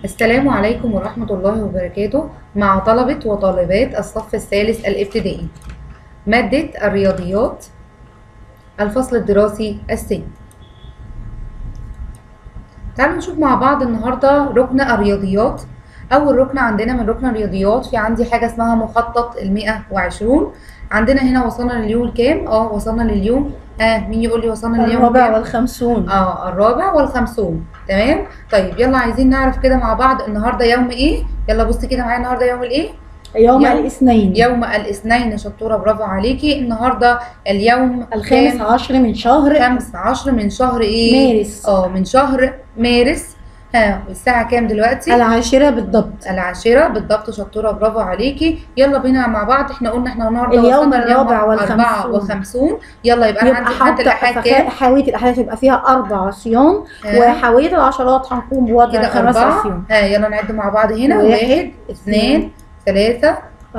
السلام عليكم ورحمة الله وبركاته مع طلبة وطالبات الصف الثالث الابتدائي مادة الرياضيات الفصل الدراسي الثاني تعالوا نشوف مع بعض النهاردة ركن الرياضيات أول ركن عندنا من ركن الرياضيات في عندي حاجة اسمها مخطط المئة وعشرون عندنا هنا وصلنا لليوم كام؟ اه وصلنا لليوم اه مين يقول لي وصلنا لليوم الرابع كام؟ والخمسون اه الرابع والخمسون تمام طيب يلا عايزين نعرف كده مع بعض النهارده يوم ايه يلا بصي كده معايا النهارده يوم الايه يوم يوم- الاثنين يوم الاثنين شطوره برافو عليكي النهارده اليوم الخامس كام؟ عشر من شهر خمس عشر من شهر ايه مارس اه من شهر مارس ها الساعه كام دلوقتي العاشرة بالضبط العاشرة بالضبط شطورة برافو عليكي يلا بينا مع بعض احنا قلنا احنا النهارده اليوم وصلنا الرابع أربعة والخمسون. وخمسون يلا يبقى انا يبقى عندي امتحانات الأحاد حتى كام؟ حاوية الأحداث يبقى فيها أربع صيام ها؟ وحاوية العشرات هنقوم بوضع كده خمس أربعة صيام ها يلا نعد مع بعض هنا واحد، واحد اثنين ثلاثة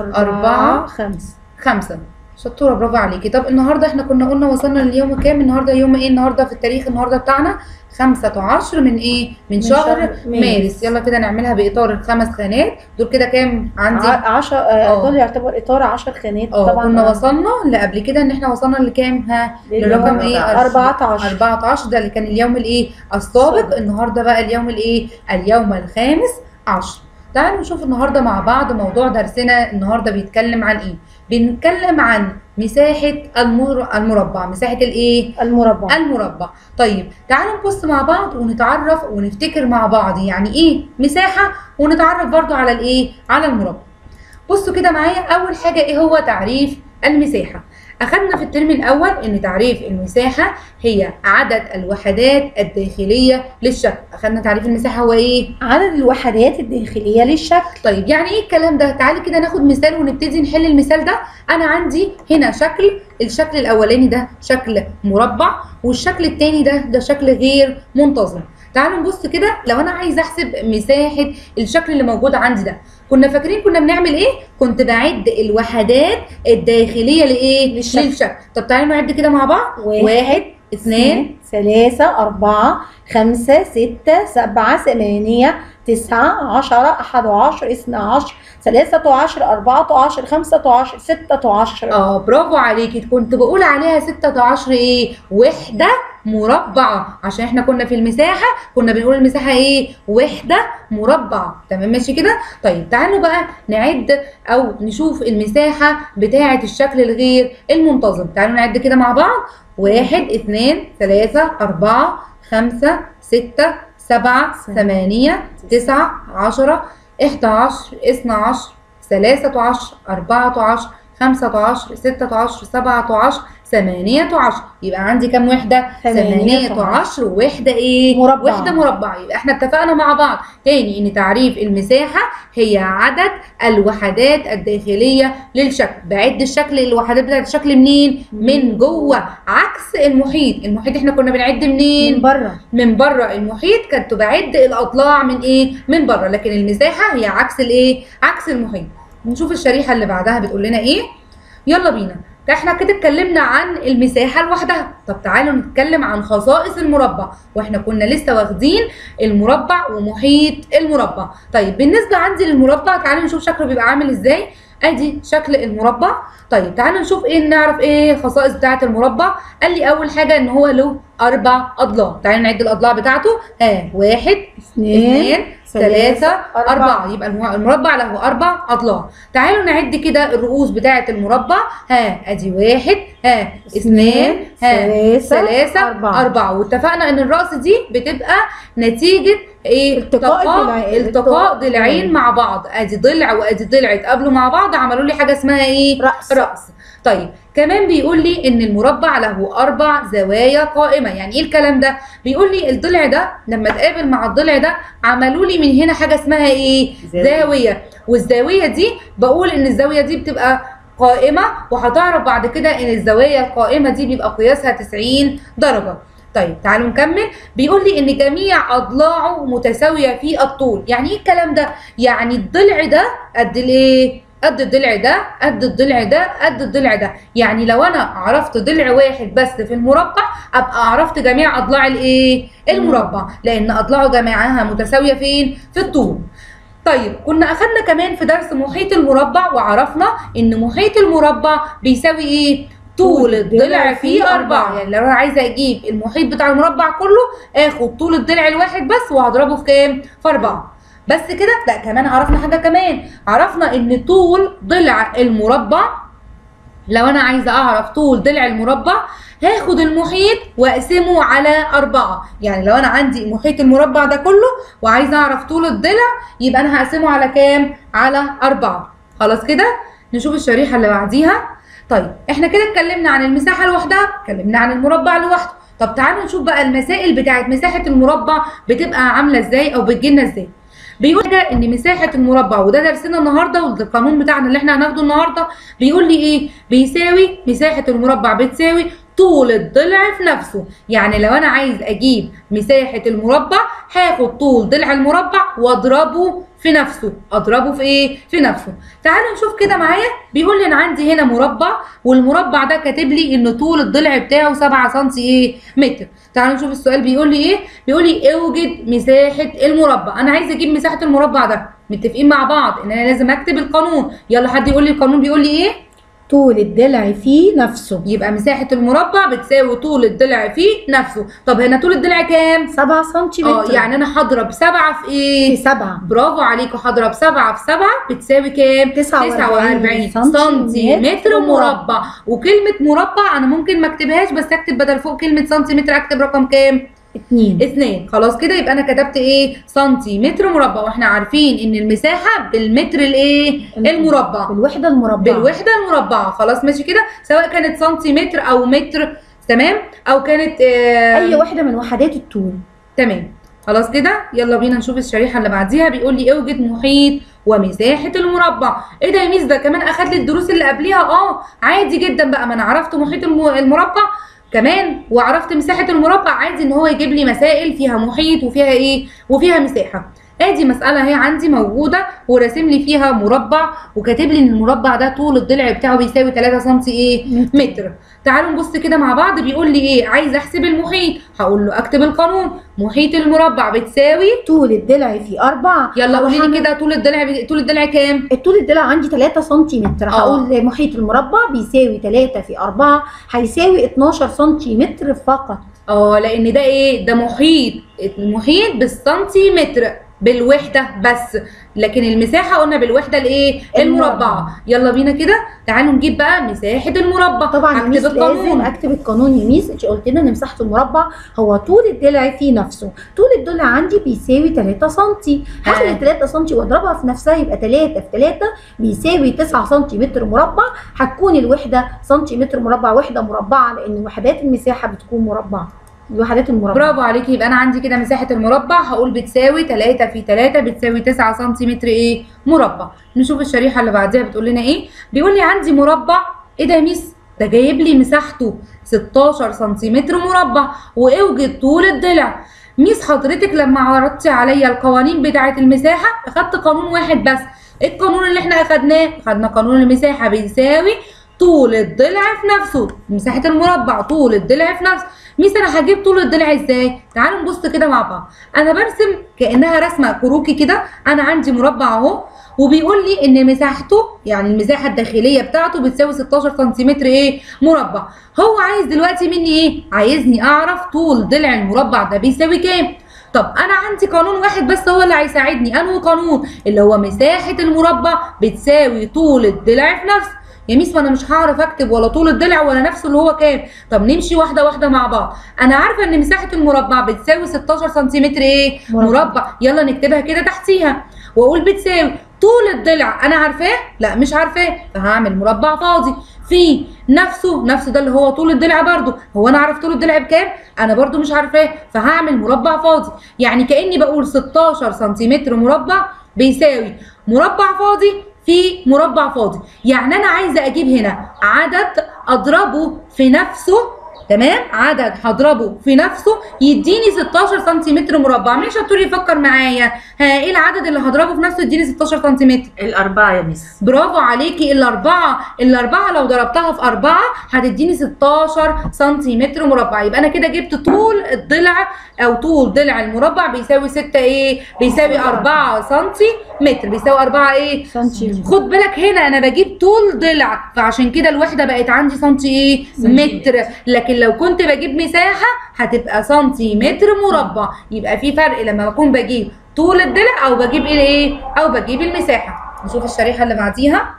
أربعة، خمس خمسة شطورة برافو عليكي طب النهاردة احنا كنا قلنا وصلنا لليوم كام النهاردة يوم ايه النهاردة في التاريخ النهاردة بتاعنا خمسة عشر من ايه من, من شهر, شهر مارس. مارس. يلا كده نعملها بإطار الخمس خانات دول كده كام عندي ع- عشر اه. آه، دول يعتبر إطار عشر خانات اه طبعا كنا وصلنا اللي قبل كده ان احنا وصلنا لكام ها للرقم ايه 14 14 ده اللي كان اليوم الايه السابق السابق. النهارده بقى اليوم الايه اليوم الخامس عشر تعالوا نشوف النهارده مع بعض موضوع درسنا النهارده بيتكلم عن ايه بنتكلم عن مساحة المر... المربع مساحة الايه المربع المربع طيب تعالوا نبص مع بعض ونتعرف ونفتكر مع بعض يعني ايه مساحة ونتعرف برضو على الايه على المربع بصوا كده معايا اول حاجة ايه هو تعريف المساحة اخدنا في الترم الاول ان تعريف المساحة هي عدد الوحدات الداخلية للشكل اخدنا تعريف المساحة هو ايه عدد الوحدات الداخلية للشكل طيب يعني ايه الكلام ده تعالي كده ناخد مثال ونبتدي نحل المثال ده انا عندي هنا شكل الشكل الاولاني ده شكل مربع والشكل التاني ده ده شكل غير منتظم تعالوا نبص كده لو انا عايزه احسب مساحه الشكل اللي موجود عندي ده كنا فاكرين كنا بنعمل ايه كنت بعد الوحدات الداخليه لايه للشكل. للشكل طب تعالوا نعد كده مع بعض واحد، واحد اثنين ثلاثة أربعة خمسة ستة سبعة ثمانية تسعة عشرة أحد عشر اثنى عشر ثلاثة عشر أربعة عشر خمسة عشر ستة عشر اه برافو عليكي كنت بقول عليها 16 ايه وحدة مربعة عشان احنا كنا في المساحة كنا بنقول المساحة ايه وحدة مربعة تمام ماشي كده طيب تعالوا بقى نعد او نشوف المساحة بتاعة الشكل الغير المنتظم تعالوا نعد كده مع بعض واحد اثنين ثلاثة أربعة خمسة ستة سبعة ثمانية تسعة عشرة إحدى عشر اثنى عشر ثلاثة عشر أربعة عشر خمسة عشر ستة عشر سبعة عشر ثمانية عشر يبقى عندي كام وحدة؟ ثمانية ثمانية عشر وحدة ايه؟ مربع. وحدة مربع يبقى احنا اتفقنا مع بعض تاني ان تعريف المساحة هي عدد الوحدات الداخلية للشكل بعد الشكل الوحدات بتاعت الشكل منين؟ من جوه عكس المحيط المحيط احنا كنا بنعد منين؟ من بره من بره المحيط كنت بعد الاضلاع من ايه من بره لكن المساحه هي عكس الايه عكس المحيط نشوف الشريحه اللي بعدها بتقول لنا ايه يلا بينا ده احنا كده اتكلمنا عن المساحه لوحدها طب تعالوا نتكلم عن خصائص المربع واحنا كنا لسه واخدين المربع ومحيط المربع طيب بالنسبه عندي للمربع تعالوا نشوف شكله بيبقى عامل ازاي ادي شكل المربع طيب تعالوا نشوف ايه نعرف ايه الخصائص بتاعه المربع قال لي اول حاجه ان هو له اربع اضلاع تعالوا نعد الاضلاع بتاعته ها واحد اثنين ثلاثة أربعة يبقى المه- المربع له أربع أضلاع تعالوا نعد كده الرؤوس بتاعة المربع ها أدي واحد ها اثنين ها ثلاثة، ثلاثة أربعة. أربعة واتفقنا إن الرأس دي بتبقى نتيجة إيه التقاء التقاء الضلعين. التقاء ضلعين مع بعض أدي ضلع وأدي ضلع اتقابلوا مع بعض عملوا لي حاجة اسمها إيه رأس رأس طيب كمان بيقول لي ان المربع له اربع زوايا قائمه يعني ايه الكلام ده بيقول لي الضلع ده لما اتقابل مع الضلع ده عملوا لي من هنا حاجه اسمها ايه زاوية. زاويه والزاويه دي بقول ان الزاويه دي بتبقى قائمه وهتعرف بعد كده ان الزوايا القائمه دي بيبقى قياسها 90 درجه طيب تعالوا نكمل بيقول لي ان جميع اضلاعه متساويه في الطول يعني ايه الكلام ده يعني الضلع ده قد الايه قد الضلع ده قد الضلع ده قد الضلع ده يعني لو انا عرفت ضلع واحد بس في المربع ابقى عرفت جميع اضلاع الايه المربع لان اضلاعه جميعها متساويه فين في الطول طيب كنا اخدنا كمان في درس محيط المربع وعرفنا ان محيط المربع بيساوي ايه طول الضلع فيه أربعة يعني لو أنا عايزة أجيب المحيط بتاع المربع كله آخد طول الضلع الواحد بس وهضربه في كام؟ في أربعة بس كده؟ لا كمان عرفنا حاجة كمان عرفنا إن طول ضلع المربع لو أنا عايزة أعرف طول ضلع المربع هاخد المحيط واقسمه على أربعة يعني لو أنا عندي محيط المربع ده كله وعايزة أعرف طول الضلع يبقى أنا هقسمه على كام؟ على أربعة خلاص كده؟ نشوف الشريحة اللي بعديها طيب احنا كده اتكلمنا عن المساحة لوحدها اتكلمنا عن المربع لوحده طب تعالوا نشوف بقى المسائل بتاعت مساحة المربع بتبقى عاملة ازاي او بتجيلنا ازاي بيقول لك ان مساحة المربع وده درسنا النهارده وده القانون بتاعنا اللي احنا هناخده النهارده بيقول لي ايه بيساوي مساحة المربع بتساوي طول الضلع في نفسه يعني لو انا عايز اجيب مساحة المربع هاخد طول ضلع المربع واضربه في نفسه اضربه في ايه في نفسه تعالوا نشوف كده معايا بيقول لي انا عندي هنا مربع والمربع ده كاتب لي ان طول الضلع بتاعه 7 سم ايه متر تعالوا نشوف السؤال بيقول لي ايه بيقول لي اوجد مساحه المربع انا عايز اجيب مساحه المربع ده متفقين مع بعض ان انا لازم اكتب القانون يلا حد يقول لي القانون بيقول لي ايه طول الضلع فيه نفسه يبقى مساحه المربع بتساوي طول الضلع فيه نفسه طب هنا طول الضلع كام 7 سم اه يعني انا هضرب 7 في في ايه 7 برافو عليكم هضرب 7 في 7 بتساوي كام 49 سنتيمتر مربع وكلمة مربع أنا ممكن ما أكتبهاش بس أكتب بدل فوق كلمة سنتيمتر أكتب رقم كام؟ 2 اتنين خلاص كده يبقى أنا كتبت إيه؟ سنتيمتر مربع وإحنا عارفين إن المساحة بالمتر الإيه؟ المربع بالوحدة المربعة بالوحدة المربعة خلاص ماشي كده سواء كانت سنتيمتر أو متر تمام؟ أو كانت آه أي وحدة من وحدات الطول تمام خلاص كده يلا بينا نشوف الشريحه اللي بعديها بيقول لي اوجد محيط ومساحه المربع ايه ده يا ميس ده كمان اخد لي الدروس اللي قبليها اه عادي جدا بقى ما انا عرفت محيط الم- المربع كمان وعرفت مساحه المربع عادي ان هو يجيب لي مسائل فيها محيط وفيها ايه وفيها مساحه ادي مساله اهي عندي موجوده وراسم لي فيها مربع وكاتب لي ان المربع ده طول الضلع بتاعه بيساوي 3 سم ايه متر تعالوا نبص كده مع بعض بيقول لي ايه عايز احسب المحيط هقول له اكتب القانون محيط المربع بتساوي طول الضلع فيه 4 يلا قولي لي كده طول الضلع طول الضلع كام الطول الضلع عندي 3 سنتيمتر آه. هقول محيط المربع بيساوي 3 في 4 هيساوي 12 سنتيمتر فقط اه لان ده ايه ده محيط المحيط بالسنتيمتر بالوحده بس لكن المساحه قلنا بالوحده الايه المربع. المربعه يلا بينا كده تعالوا نجيب بقى مساحه المربع طبعا يا ميس هكتب لازم القانون اكتب القانون يا ميس انت قلت لنا ان مساحه المربع هو طول الضلع فيه نفسه طول الضلع عندي بيساوي 3 سم هاخد آه. ال 3 سم واضربها في نفسها يبقى 3 في 3 بيساوي 9 سنتيمتر مربع هتكون الوحده سنتيمتر مربع وحده مربعه لان وحدات المساحه بتكون مربعه الوحدات المربع برافو عليكي يبقى انا عندي كده مساحه المربع هقول بتساوي 3 في 3 بتساوي 9 سنتيمتر ايه مربع نشوف الشريحه اللي بعديها بتقول لنا ايه بيقول لي عندي مربع ايه ده يا ميس ده جايب لي مساحته 16 سنتيمتر مربع واوجد طول الضلع ميس حضرتك لما عرضتي عليا القوانين بتاعه المساحه اخدت قانون واحد بس إيه القانون اللي احنا اخدناه اخدنا قانون المساحه بيساوي طول الضلع في نفسه مساحه المربع طول الضلع في نفسه ميس انا هجيب طول الضلع ازاي تعالوا نبص كده مع بعض انا برسم كانها رسمه كروكي كده انا عندي مربع اهو وبيقول لي ان مساحته يعني المساحه الداخليه بتاعته بتساوي 16 سنتيمتر ايه مربع هو عايز دلوقتي مني ايه عايزني اعرف طول ضلع المربع ده بيساوي كام طب انا عندي قانون واحد بس هو اللي هيساعدني انه قانون اللي هو مساحه المربع بتساوي طول الضلع في نفسه يا ميس ما انا مش هعرف اكتب ولا طول الضلع ولا نفسه اللي هو كام طب نمشي واحده واحده مع بعض انا عارفه ان مساحه المربع بتساوي 16 سنتيمتر ايه مربع. مربع يلا نكتبها كده تحتيها واقول بتساوي طول الضلع انا عارفاه لا مش عارفاه فهعمل مربع فاضي في نفسه نفسه ده اللي هو طول الضلع برضو هو انا عارف طول الضلع بكام انا برضو مش عارفاه فهعمل مربع فاضي يعني كاني بقول 16 سنتيمتر مربع بيساوي مربع فاضي في مربع فاضي يعني انا عايزه اجيب هنا عدد اضربه في نفسه تمام عدد هضربه في نفسه يديني 16 سنتيمتر مربع مين شطور يفكر معايا ها ايه العدد اللي هضربه في نفسه يديني 16 سنتيمتر الأربعة يا مس برافو عليكي الأربعة الأربعة لو ضربتها في أربعة هتديني 16 سنتيمتر مربع يبقى أنا كده جبت طول الضلع أو طول ضلع المربع بيساوي 6 إيه؟ بيساوي 4 سنتيمتر بيساوي 4 إيه؟ سنتيمتر خد بالك هنا انا بجيب طول ضلع فعشان كده الوحده بقت عندي سنتي ايه سنتيمتر. متر لكن لو كنت بجيب مساحه هتبقى سنتيمتر مربع يبقى في فرق لما بكون بجيب طول الضلع او بجيب ايه ايه او بجيب المساحه نشوف الشريحه اللي بعديها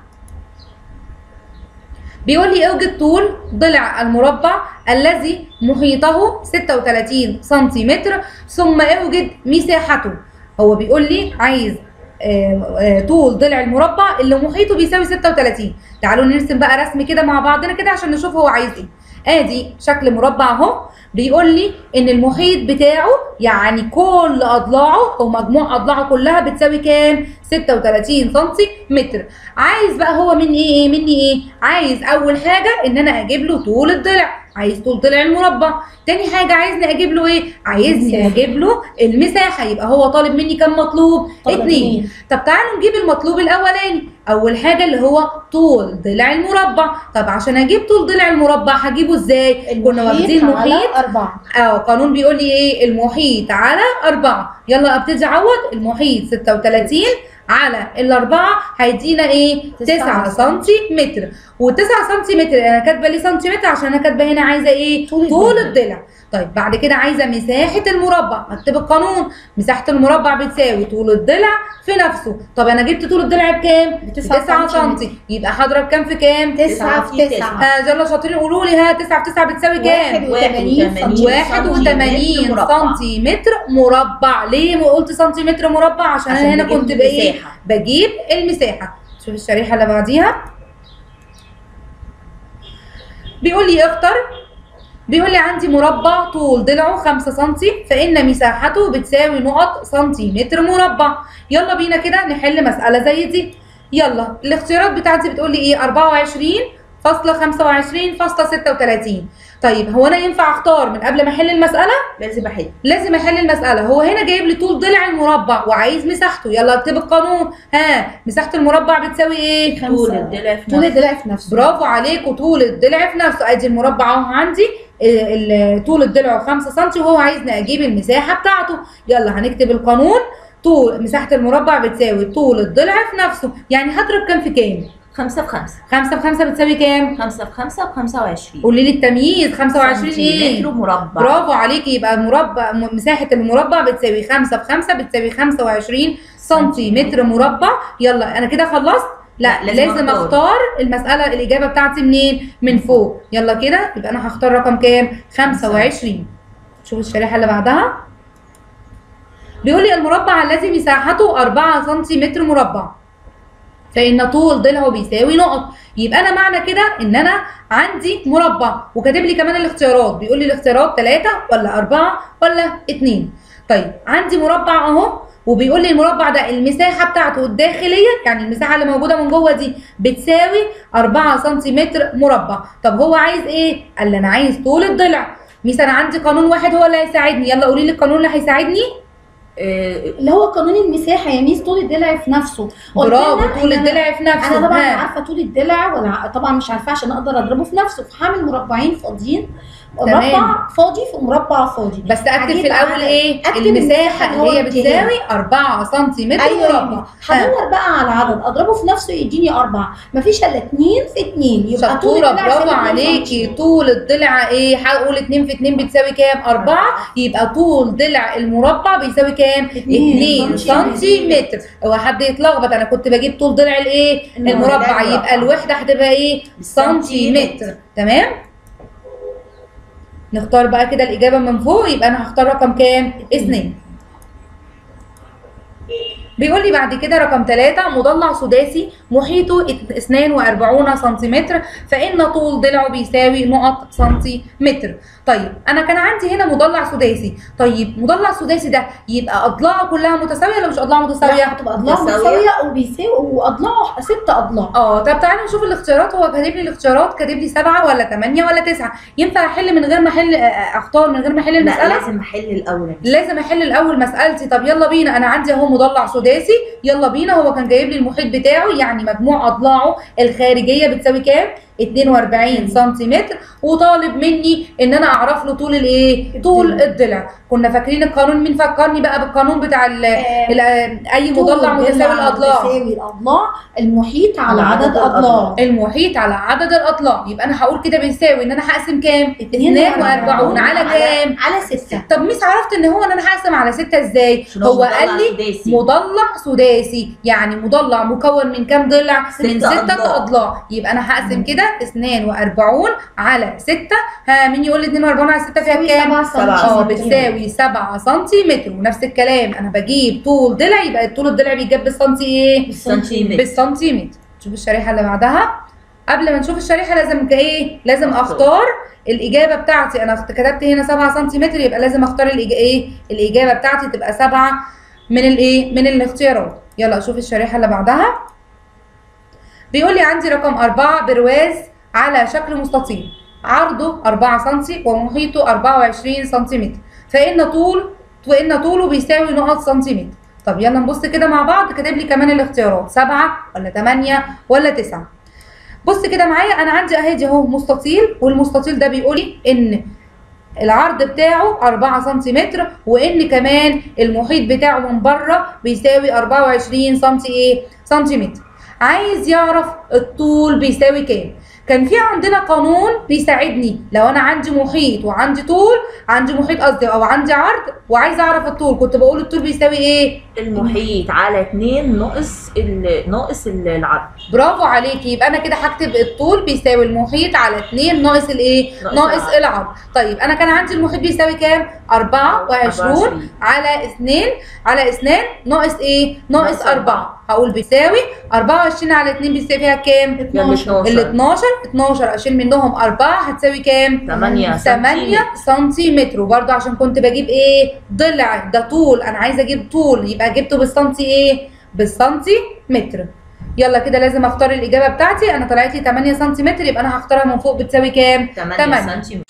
بيقول لي اوجد طول ضلع المربع الذي محيطه 36 سنتيمتر ثم اوجد مساحته هو بيقول لي عايز آه، آه، طول ضلع المربع اللي محيطه بيساوي 36 تعالوا نرسم بقى رسم كده مع بعضنا كده عشان نشوف هو عايز ايه ادي شكل مربع اهو بيقول لي ان المحيط بتاعه يعني كل اضلاعه او مجموع اضلاعه كلها بتساوي كام 36 سنتي متر عايز بقى هو مني ايه مني ايه عايز اول حاجه ان انا اجيب له طول الضلع عايز طول ضلع المربع تاني حاجه عايزني اجيب له ايه عايزني المساحة. اجيب له المساحه يبقى هو طالب مني كام مطلوب طالب اتنين اتنين. طب تعالوا نجيب المطلوب الاولاني اول حاجه اللي هو طول ضلع المربع طب عشان اجيب طول ضلع المربع هجيبه ازاي كنا واخدين المحيط على محيط أربعة اه قانون بيقول لي ايه المحيط على أربعة يلا ابتدي اعوض المحيط 36 على الأربعة هيدينا ايه؟ تسعة 9 سنتيمتر و9 سنتيمتر انا كاتبه ليه سنتيمتر عشان انا كاتبه هنا عايزه ايه؟ طول طول الضلع. الضلع طيب بعد كده عايزه مساحه المربع اكتب القانون مساحه المربع بتساوي طول الضلع في نفسه طب انا جبت طول الضلع بكام؟ بتسعة 9 سنتيمتر. سم يبقى هضرب كام في كام؟ تسعة في تسعة ها يلا شاطرين قولوا لي ها 9 في 9 بتساوي كام؟ واحد وثمانين واحد وثمانين سنتيمتر. 81 سنتيمتر مربع ليه ما قلت سنتيمتر مربع عشان, عشان انا هنا بجيب كنت بايه المساحة. بجيب المساحه شوف الشريحه اللي بعديها بيقول لي اختر بيقول لي عندي مربع طول ضلعه 5 سم فان مساحته بتساوي نقط سنتيمتر مربع يلا بينا كده نحل مساله زي دي يلا الاختيارات بتاعتي بتقول لي ايه 24 فاصلة 25 فاصلة 36 طيب هو انا ينفع اختار من قبل ما احل المساله لازم أحل لازم احل المساله هو هنا جايب لي طول ضلع المربع وعايز مساحته يلا اكتب القانون ها مساحه المربع بتساوي ايه خمسة. طول الضلع في طول نفسه. الضلع في نفسه برافو عليكم طول الضلع في نفسه ادي المربع اهو عندي ال- ال- طول الضلع 5 سم وهو عايزني اجيب المساحه بتاعته يلا هنكتب القانون طول مساحه المربع بتساوي طول الضلع في نفسه يعني هضرب كام في كام خمسة في خمسة 5 في 5 بتساوي كام خمسة في خمسة بخمسة وعشرين قولي لي التمييز 25 ايه سنتيمتر مربع برافو عليكي يبقى مربع م- مساحة المربع بتساوي 5 في 5 بتساوي 25 سنتيمتر مربع يلا أنا كده خلصت؟ لا لا، لازم لازم, أختار. اختار المسألة الإجابة بتاعتي منين؟ من فوق يلا كده يبقى أنا هختار رقم كام؟ 25 شوف الشريحة اللي بعدها بيقول لي المربع الذي مساحته 4 سنتيمتر مربع فإن طول ضلعه بيساوي نقط يبقى أنا معنى كده إن أنا عندي مربع وكاتب لي كمان الاختيارات بيقول لي الاختيارات 3 ولا 4 ولا 2 طيب عندي مربع أهو وبيقول لي المربع ده المساحة بتاعته الداخلية يعني المساحة اللي موجودة من جوه دي بتساوي 4 سنتيمتر مربع طب هو عايز ايه؟ قال لي انا عايز طول الضلع ميس انا عندي قانون واحد هو اللي هيساعدني يلا قولي لي القانون اللي هيساعدني آه، اللي هو قانون المساحه يا ميس طول الضلع في نفسه قلت برافو لنا طول إن أنا- الضلع في نفسه انا طبعا ها. عارفه طول الضلع ولا ع- طبعا مش عارفاه عشان اقدر اضربه في نفسه فهعمل مربعين فاضيين تمام. مربع فاضي في مربع فاضي بس اكتب في هجيب الاول عدد- ايه أكتب المساحه اللي هو اللي هي الاتجاه. بتساوي 4 سنتيمتر ايوه يا مربع ميس. هدور بقى على عدد اضربه في نفسه يديني اربعه مفيش الا اتنين في اتنين يبقى طول شطوره الضلع برافو سالب اتنين عليكي سنتي. طول الضلع ايه هقول 2 في 2 بتساوي كام 4 يبقى طول ضلع المربع بيساوي كام اتنين 2 سنتيمتر. سنتيمتر هو حد يتلخبط انا كنت بجيب طول ضلع الايه المربع. المربع يبقى الوحده هتبقى ايه سنتيمتر تمام نختار بقى كده الاجابه من فوق يبقى انا هختار رقم كام اثنين بيقول لي بعد كده رقم 3 مضلع سداسي محيطه 42 سنتيمتر فإن طول ضلعه بيساوي نقط سنتيمتر طيب أنا كان عندي هنا مضلع سداسي طيب مضلع سداسي ده يبقى أضلاعه كلها متساوية ولا مش أضلاعه لا متساوية؟ هتبقى اضلاع متساوية. متساويه وبيساوي واضلاعه ست اضلاع اه طب تعالى نشوف الاختيارات هو كاتب لي الاختيارات كاتب لي سبعة ولا ثمانية ولا تسعة ينفع احل من غير ما احل آه، اختار من غير ما احل لا المسألة؟ لازم احل الاول لازم احل الاول مسالتي طب يلا بينا انا عندي اهو مضلع سداسي يلا بينا هو كان جايب لي المحيط بتاعه يعني مجموع اضلاعه الخارجيه بتساوي كام 42 سنتيمتر وطالب مني ان انا اعرف له طول الايه طول الضلع. الضلع كنا فاكرين القانون مين فكرني بقى بالقانون بتاع ال آه، ال اي مضلع متساوي الاضلاع متساوي الاضلاع المحيط على على عدد عدد اضلاع المحيط على عدد الاضلاع يبقى انا هقول كده بيساوي ان انا هقسم كام 42 42 على كام على ستة طب ميس عرفت ان هو ان انا هقسم على 6 ازاي عشان هو مضلع قال لي سداسي. مضلع سداسي يعني مضلع مكون من كام ضلع من ستة ستة أضلاع. اضلاع يبقى انا هقسم كده 42 على 6 ها مين يقول لي 42 على 6 فيها بتساوي كام سبعة سبعة اه سنتيمتر. بتساوي 7 سنتيمتر ونفس الكلام انا بجيب طول ضلع يبقى طول الضلع بيتجاب بالسنتي ايه بالسنتيمتر بالسنتيمتر شوف الشريحه اللي بعدها قبل ما نشوف الشريحه لازم ك- ايه لازم أختار. اختار الاجابه بتاعتي انا اخت- كتبت هنا 7 سنتيمتر يبقى لازم اختار الإج... ايه الاجابه بتاعتي تبقى 7 من الايه من الاختيارات يلا اشوف الشريحه اللي بعدها بيقول لي عندي رقم أربعة برواز على شكل مستطيل عرضه 4 سم ومحيطه 24 سنتيمتر فإن طول فإن طوله بيساوي نقط سنتيمتر طب يلا نبص كده مع بعض كاتب لي كمان الاختيارات سبعة ولا تمانية ولا تسعة بص كده معايا انا عندي اهي دي اهو مستطيل والمستطيل ده بيقول لي ان العرض بتاعه 4 سنتيمتر وان كمان المحيط بتاعه من بره بيساوي 24 سنتي ايه سنتيمتر عايز يعرف الطول بيساوي كام كان في عندنا قانون بيساعدني لو انا عندي محيط وعندي طول عندي محيط قصدي او عندي عرض وعايز اعرف الطول كنت بقول الطول بيساوي ايه المحيط على 2 ناقص ال- ناقص ال- العرض برافو عليكي يبقى انا كده هكتب الطول بيساوي المحيط على 2 ناقص الايه ناقص ناقص العرض. العرض طيب انا كان عندي المحيط بيساوي كام 24 24. على 2 على 2 ناقص ايه ناقص ناقص 4 هقول بيساوي 24 على 2 بيساوي فيها كام يلا 12 ال 12 12 اشيل منهم 4 هتساوي كام 8 8 سنتيمتر وبرده عشان كنت بجيب ايه ضلع ده طول انا عايزه اجيب طول يبقى جبته بالسنتي ايه بالسنتي متر يلا كده لازم اختار الاجابه بتاعتي انا طلعت لي 8 سنتيمتر يبقى انا هختارها من فوق بتساوي كام 8 8. سنتيمتر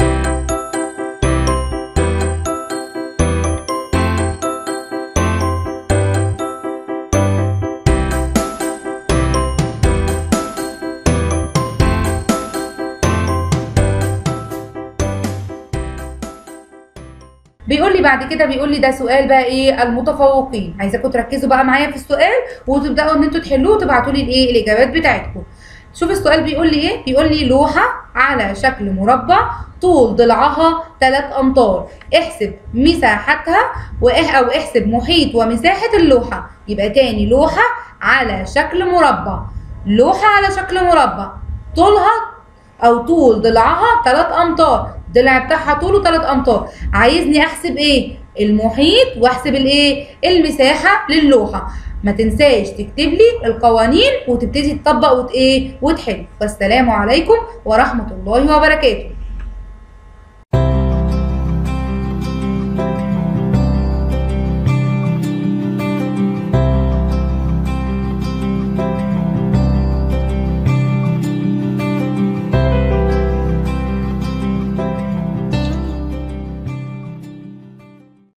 بيقول لي بعد كده بيقول لي ده سؤال بقى ايه المتفوقين عايزاكم تركزوا بقى معايا في السؤال وتبداوا ان انتوا تحلوه وتبعتوا لي الايه الاجابات بتاعتكم شوف السؤال بيقول لي ايه بيقول لي لوحه على شكل مربع طول ضلعها 3 امتار احسب مساحتها وإح او احسب محيط ومساحه اللوحه يبقى تاني لوحه على شكل مربع لوحه على شكل مربع طولها او طول ضلعها 3 امتار الضلع بتاعها طوله 3 امتار عايزني احسب ايه المحيط واحسب الايه المساحه للوحه ما تنساش تكتب لي القوانين وتبتدي تطبق وت ايه وتحل والسلام عليكم ورحمه الله وبركاته